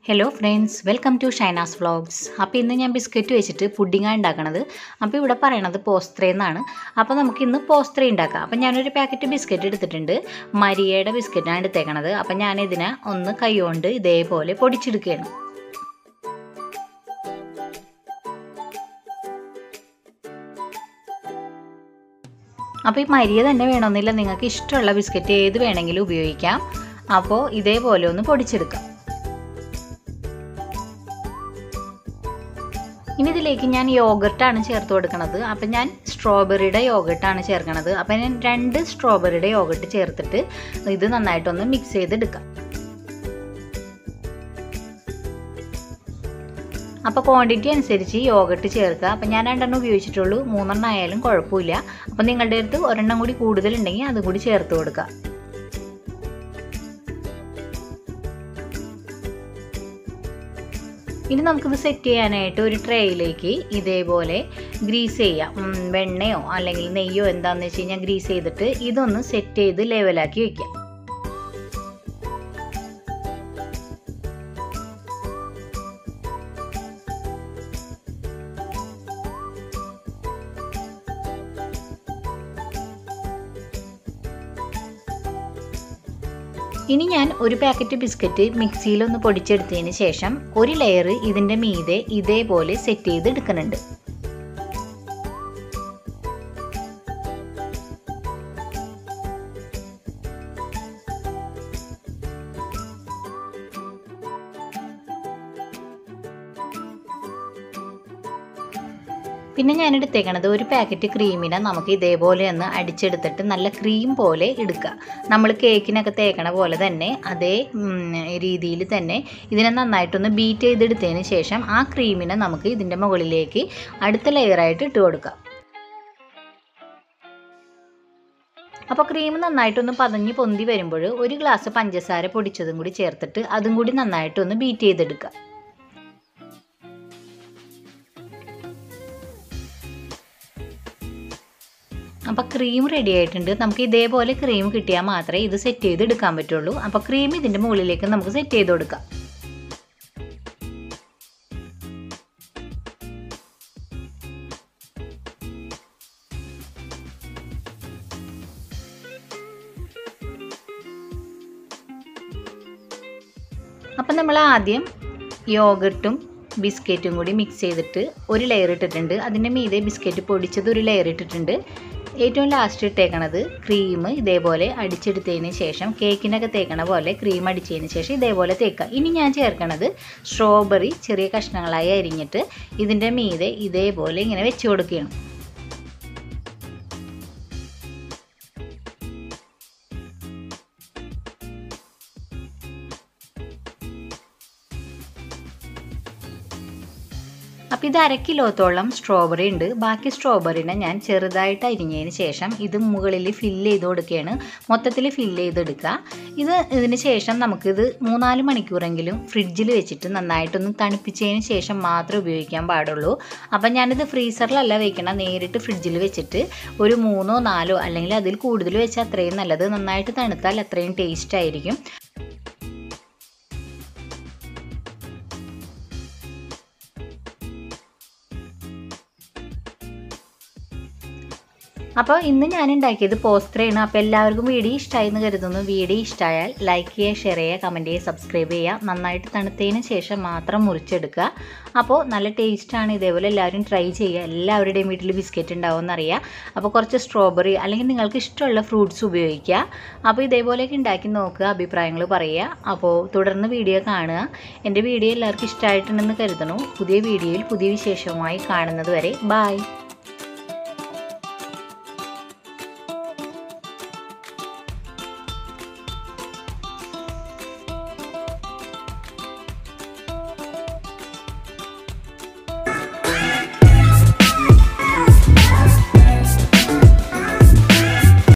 hello friends welcome to Shaina's vlogs അപ്പോൾ ഇന്ന് ഞാൻ ബിസ്ക്കറ്റ് വെച്ചിട്ട് പുഡിങ്ങാണ് ഉണ്ടാക്കണത് അപ്പോൾ ഇവിടെ പറയണത് പോസ്ത്രേ എന്നാണ് അപ്പോൾ നമുക്ക് ഇന്ന് പോസ്ത്രേ ഉണ്ടാക്കാം അപ്പോൾ ഞാനൊരു പാക്കറ്റ് ബിസ്ക്കറ്റ് എടുത്തിട്ടുണ്ട് മരിയയുടെ ബിസ്ക്കറ്റാണ് എടുത്തേക്കണത് അപ്പോൾ ഞാനിതിനെ ഒന്ന് കൈകൊണ്ട് ഇതേപോലെ പൊടിച്ചെടുക്കുകയാണ് അപ്പോൾ ഈ മരിയ തന്നെ വേണമെന്നില്ല നിങ്ങൾക്ക് ഇഷ്ടമുള്ള ബിസ്ക്കറ്റ് ഏത് വേണമെങ്കിലും ഉപയോഗിക്കാം അപ്പോൾ ഇതേപോലെ ഒന്ന് പൊടിച്ചെടുക്കാം ഇനി ഇതിലേക്ക് ഞാൻ യോഗർട്ടാണ് ചേർത്ത് കൊടുക്കുന്നത് അപ്പം ഞാൻ സ്ട്രോബെറിയുടെ യോഗർട്ടാണ് ചേർക്കണത് അപ്പം ഞാൻ രണ്ട് സ്ട്രോബെറിയുടെ യോഗർട്ട് ചേർത്തിട്ട് ഇത് നന്നായിട്ടൊന്ന് മിക്സ് ചെയ്തെടുക്കാം അപ്പോൾ ക്വാണ്ടിറ്റി അനുസരിച്ച് യോഗട്ട് ചേർക്കുക അപ്പം ഞാൻ രണ്ടെണ്ണം ഉപയോഗിച്ചിട്ടുള്ളൂ മൂന്നെണ്ണം ആയാലും കുഴപ്പമില്ല അപ്പം നിങ്ങളുടെ അടുത്ത് ഒരെണ്ണം കൂടി കൂടുതലുണ്ടെങ്കിൽ അതും കൂടി ചേർത്ത് കൊടുക്കുക ഇനി നമുക്കിത് സെറ്റ് ചെയ്യാനായിട്ട് ഒരു ട്രേയിലേക്ക് ഇതേപോലെ ഗ്രീസ് ചെയ്യാം വെണ്ണയോ അല്ലെങ്കിൽ നെയ്യോ എന്താണെന്ന് വെച്ച് കഴിഞ്ഞാൽ ഗ്രീസ് ചെയ്തിട്ട് ഇതൊന്ന് സെറ്റ് ചെയ്ത് ലെവലാക്കി വെക്കാം ഇനി ഞാൻ ഒരു പാക്കറ്റ് ബിസ്ക്കറ്റ് മിക്സിയിലൊന്ന് പൊടിച്ചെടുത്തതിന് ശേഷം ഒരു ലെയർ ഇതിൻ്റെ മീതെ ഇതേപോലെ സെറ്റ് ചെയ്ത് എടുക്കുന്നുണ്ട് പിന്നെ ഞാൻ എടുത്തേക്കണത് ഒരു പാക്കറ്റ് ക്രീമിനെ നമുക്ക് ഇതേപോലെ ഒന്ന് അടിച്ചെടുത്തിട്ട് നല്ല ക്രീം പോലെ എടുക്കുക നമ്മൾ കേക്കിനൊക്കെ തേക്കണ പോലെ തന്നെ അതേ രീതിയിൽ തന്നെ ഇതിനെ നന്നായിട്ടൊന്ന് ബീറ്റ് ചെയ്തെടുത്തതിന് ശേഷം ആ ക്രീമിനെ നമുക്ക് ഇതിൻ്റെ മുകളിലേക്ക് അടുത്ത ലെയറായിട്ട് ഇട്ട് കൊടുക്കാം അപ്പോൾ ക്രീം നന്നായിട്ടൊന്ന് പതഞ്ഞ് പൊന്തി വരുമ്പോൾ ഒരു ഗ്ലാസ് പഞ്ചസാര പൊടിച്ചതും കൂടി ചേർത്തിട്ട് അതും കൂടി നന്നായിട്ടൊന്ന് ബീറ്റ് ചെയ്തെടുക്കുക അപ്പോൾ ക്രീം റെഡി ആയിട്ടുണ്ട് നമുക്ക് ഇതേപോലെ ക്രീം കിട്ടിയാൽ മാത്രമേ ഇത് സെറ്റ് ചെയ്ത് എടുക്കാൻ പറ്റുള്ളൂ അപ്പോൾ ക്രീം ഇതിൻ്റെ മുകളിലേക്ക് നമുക്ക് സെറ്റ് ചെയ്ത് കൊടുക്കാം അപ്പം നമ്മൾ ആദ്യം യോഗട്ടും ബിസ്ക്കറ്റും കൂടി മിക്സ് ചെയ്തിട്ട് ഒരു ലെയർ ഇട്ടിട്ടുണ്ട് അതിൻ്റെ മീതെ ബിസ്ക്കറ്റ് പൊടിച്ചത് ഒരു ലെയർ ഇട്ടിട്ടുണ്ട് ഏറ്റവും ലാസ്റ്റ് ഇട്ടേക്കണത് ക്രീം ഇതേപോലെ അടിച്ചെടുത്തതിന് ശേഷം കേക്കിനൊക്കെ തേക്കണ പോലെ ക്രീം അടിച്ചതിന് ശേഷം ഇതേപോലെ തേക്കുക ഇനി ഞാൻ ചേർക്കണത് സ്ട്രോബെറി ചെറിയ കഷ്ണങ്ങളായി അരിഞ്ഞിട്ട് ഇതിൻ്റെ മീതെ ഇതേപോലെ ഇങ്ങനെ വെച്ച് കൊടുക്കുകയാണ് അപ്പോൾ ഇത് അര കിലോത്തോളം സ്ട്രോബെറി ഉണ്ട് ബാക്കി സ്ട്രോബെറിനെ ഞാൻ ചെറുതായിട്ട് അരിഞ്ഞതിന് ശേഷം ഇത് മുകളിൽ ഫില്ല് ചെയ്ത് കൊടുക്കുകയാണ് മൊത്തത്തിൽ ഫില്ല് ചെയ്തെടുക്കുക ഇത് ഇതിന് ശേഷം നമുക്കിത് മൂന്നാല് മണിക്കൂറെങ്കിലും ഫ്രിഡ്ജിൽ വെച്ചിട്ട് നന്നായിട്ടൊന്ന് തണുപ്പിച്ചതിന് ശേഷം മാത്രമേ ഉപയോഗിക്കാൻ പാടുള്ളൂ അപ്പം ഞാനിത് ഫ്രീസറിലല്ല വെക്കണം നേരിട്ട് ഫ്രിഡ്ജിൽ വെച്ചിട്ട് ഒരു മൂന്നോ നാലോ അല്ലെങ്കിൽ അതിൽ കൂടുതൽ വെച്ചാൽ അത്രയും നല്ലത് നന്നായിട്ട് തണുത്താൽ അത്രയും ടേസ്റ്റ് ആയിരിക്കും അപ്പോൾ ഇന്ന് ഞാൻ ഉണ്ടാക്കിയത് പോസ്റ്ററാണ് അപ്പോൾ എല്ലാവർക്കും വീഡിയോ ഇഷ്ടമായി എന്ന് കരുതുന്നു വീഡിയോ ഇഷ്ടമായാൽ ലൈക്ക് ചെയ്യുക ഷെയർ ചെയ്യുക കമൻറ്റ് ചെയ്യുക സബ്സ്ക്രൈബ് ചെയ്യുക നന്നായിട്ട് തണുത്തതിന് ശേഷം മാത്രം മുറിച്ചെടുക്കുക അപ്പോൾ നല്ല ടേസ്റ്റാണ് ഇതേപോലെ എല്ലാവരും ട്രൈ ചെയ്യുക എല്ലാവരുടെയും വീട്ടിൽ ബിസ്ക്കറ്റ് ഉണ്ടാവുമെന്നറിയാം അപ്പോൾ കുറച്ച് സ്ട്രോബെറി അല്ലെങ്കിൽ നിങ്ങൾക്ക് ഇഷ്ടമുള്ള ഫ്രൂട്ട്സ് ഉപയോഗിക്കുക അപ്പോൾ ഇതേപോലെയൊക്കെ ഉണ്ടാക്കി നോക്കുക അഭിപ്രായങ്ങൾ പറയുക അപ്പോൾ തുടർന്ന് വീഡിയോ കാണുക എൻ്റെ വീഡിയോ എല്ലാവർക്കും ഇഷ്ടമായിട്ടുണ്ടെന്ന് കരുതണു പുതിയ വീഡിയോയിൽ പുതിയ വിശേഷവുമായി കാണുന്നത് വരെ ബായ്